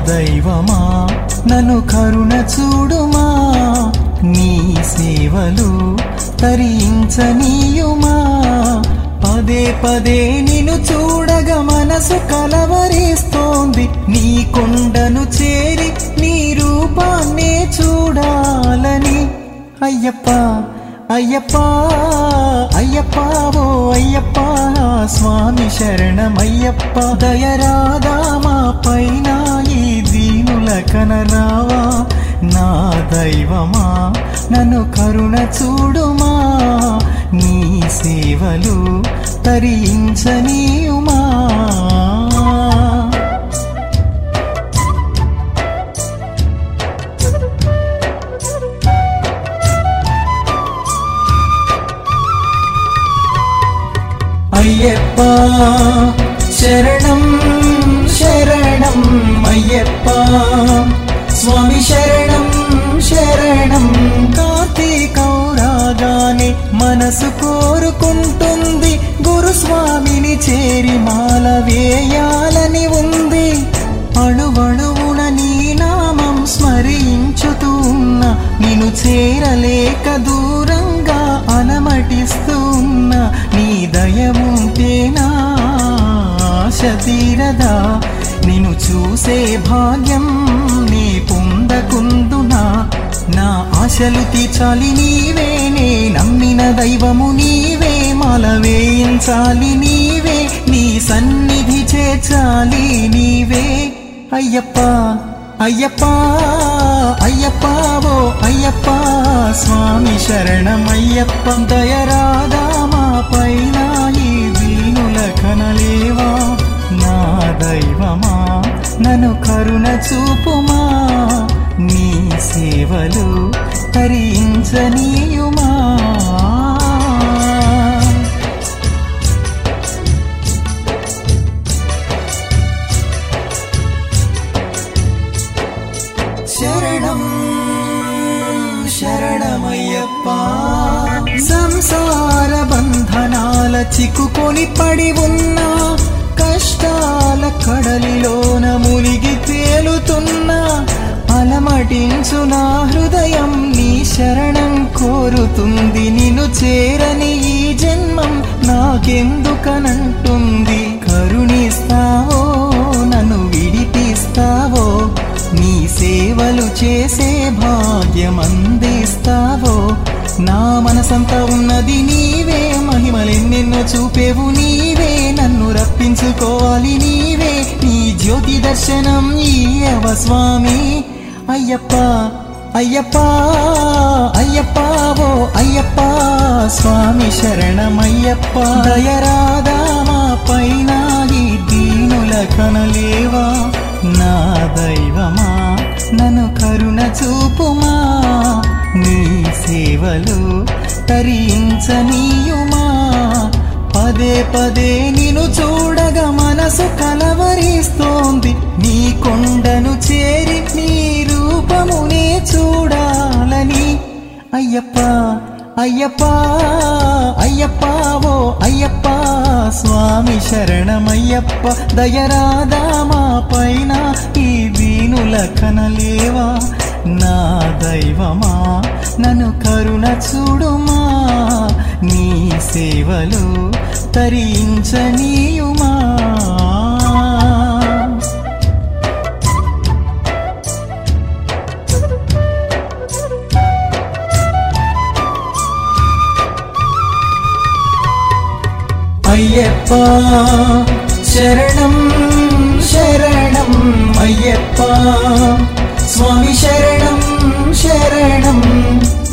దైవమా నన్ను కరుణ చూడుమా నీ సేవలు తరించనీయుమా పదే పదే నిన్ను చూడగా మనసు కలవరిస్తోంది నీ కొండను చేరి నీ రూపాన్నే చూడాలని అయ్యప్ప అయ్యప్ప అయ్యప్ప ఓ అయ్యప్ప స్వామి శరణమయ్యప్ప దయరాదా మా పైన ఈ దీనుల కనరావా నా దైవమా నన్ను కరుణ చూడుమా నీ సేవలు తరించనీయుమా అయ్యప్ప శరణం శరణం అయ్యప్ప స్వామి శరణం శరణం కార్తీకౌరాగానే మనసు కోరుకుంటుంది గురుస్వామిని చేరి మాల వేయాలని ఉంది అణువణువున నీ నామం స్మరించుతూ ఉన్న నిన్ను చేరలేక దూరంగా అలమటిస్తూ ఉన్న నీ దయముంటేనా ఆశ తీరదా నిన్ను చూసే భాగ్యం నీ పొందకుందునా నా ఆశలు తీర్చాలి నీవే నే నమ్మిన దైవము నీవే మాల వేయించాలి నీవే నీ సన్నిధి చేర్చాలి నీవే అయ్యప్ప అయ్యప్ప అయ్యప్ప ఓ అయ్యప్ప స్వామి శరణమయ్యప్ప దయరాదా మా పైన ఈ దీనుల కనలేవా నా దైవమా నన్ను కరుణ చూపుమా నీ సేవలు తరించనీయుమా శరణం శరణమయ్యప్ప సంసార బంధనాల చిక్కుకొని పడి ఉన్న కష్టాల కడలిలోన మునిగి తేలుతున్నా అలమటించు నా హృదయం నీ శరణం కోరుతుంది నిన్ను చేరని ఈ జన్మం నాకెందుకనంటుంది కరుణిస్తావో నన్ను విడిపిస్తావో నీ సేవలు చేసే భాగ్యం అందిస్తావో నా మనసంతా ఉన్నది నీవే మహిమలెన్నెన్నో చూపేవు నీవే నన్ను రప్పించుకోవాలి నీవే నీ జ్యోతి దర్శనం ఈయవ స్వామి అయ్యప్ప అయ్యప్ప అయ్యప్ప ఓ అయ్యప్ప స్వామి శరణమయ్యప్ప దయరాదా మా పైన ఈ దీనుల కనలేవా నా దైవమా నన్ను కరుణ చూపుమా నీ సేవలు తరించనీయుమా పదే పదే నిన్ను చూడగా మనసు కలవరిస్తోంది నీ కొండను చేరి నీ రూపమునే చూడాలని అయ్యప్ప అయ్యప్ప అయ్యప్ప ఓ అయ్యప్ప స్వామి శరణమయ్యప్ప దయరాదా మా పైన ఈ దీనుల కనలేవా నా దైవమా నన్ను కరుణ చూడుమా నీ సేవలు తరించనీయుమా అయ్యప్ప శరణం శరణం అయ్యప్ప స్వామి శరణం శరణం